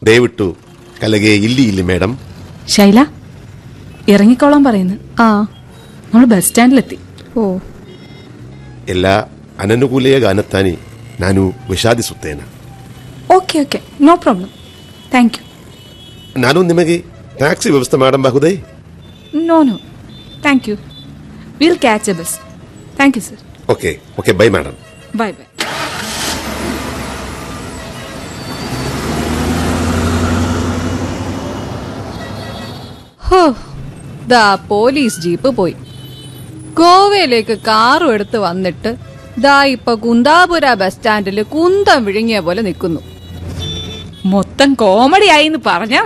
ದಯವಿಟ್ಟು ಕಲೆಗೆ ಇಲ್ಲಿ ಇಲ್ಲಿ ಮೇಡಮ್ ശൈല ഇറങ്ങിക്കോളാൻ പറയുന്നു ആ നമ്മൾ ബസ് സ്റ്റാൻഡിലെത്തി ಓ ಎಲ್ಲ ಅನನುಕೂಲೆಯ ಗಾನತ್ತಾನೆ ನಾನು ವಿಷಾದಿಸುತ್ತೇನೆ okay okay no problem thank you ನಾನು ನಿಮಗೆ ಟ್ಯಾಕ್ಸಿ ವ್ಯವಸ್ಥೆ ಮಾಡಬಹುದೇ no no thank you will catch a bus thank you sir okay okay bye madam bye bye ഹോ ദാ പോലീസ് ജീപ്പ് പോയി ഗോവയിലേക്ക് കാറും എടുത്ത് വന്നിട്ട് ദാ ഇപ്പൊ കുന്താപുര ബസ് സ്റ്റാൻഡിൽ കുന്തം വിഴുങ്ങിയ പോലെ നിൽക്കുന്നു മൊത്തം കോമഡി ആയി എന്ന് പറഞ്ഞാ